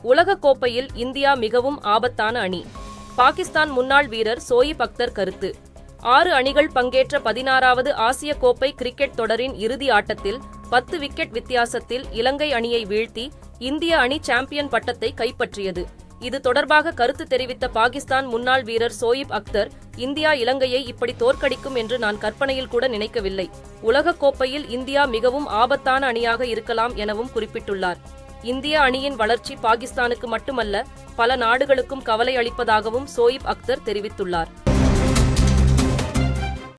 உலகக் கோப்பையில் இந்தியா மிகவும் ஆபத்தான அணி பாகிஸ்தான் முன்னாள் வீரர் சோயிப் அக்தர் கருத்து ஆறு அணிகள் பங்கேற்ற பதினாறாவது ஆசிய கோப்பை கிரிக்கெட் தொடரின் இறுதி ஆட்டத்தில் பத்து விக்கெட் வித்தியாசத்தில் இலங்கை அணியை வீழ்த்தி இந்திய அணி சாம்பியன் பட்டத்தை கைப்பற்றியது இது தொடர்பாக கருத்து தெரிவித்த பாகிஸ்தான் முன்னாள் வீரர் சோயிப் அக்தர் இந்தியா இலங்கையை இப்படி தோற்கடிக்கும் என்று நான் கற்பனையில் கூட நினைக்கவில்லை உலகக் கோப்பையில் இந்தியா மிகவும் ஆபத்தான அணியாக இருக்கலாம் எனவும் குறிப்பிட்டுள்ளார் இந்திய அணியின் வளர்ச்சி பாகிஸ்தானுக்கு மட்டுமல்ல பல நாடுகளுக்கும் கவலை அளிப்பதாகவும் சோயிப் அக்தர் தெரிவித்துள்ளார்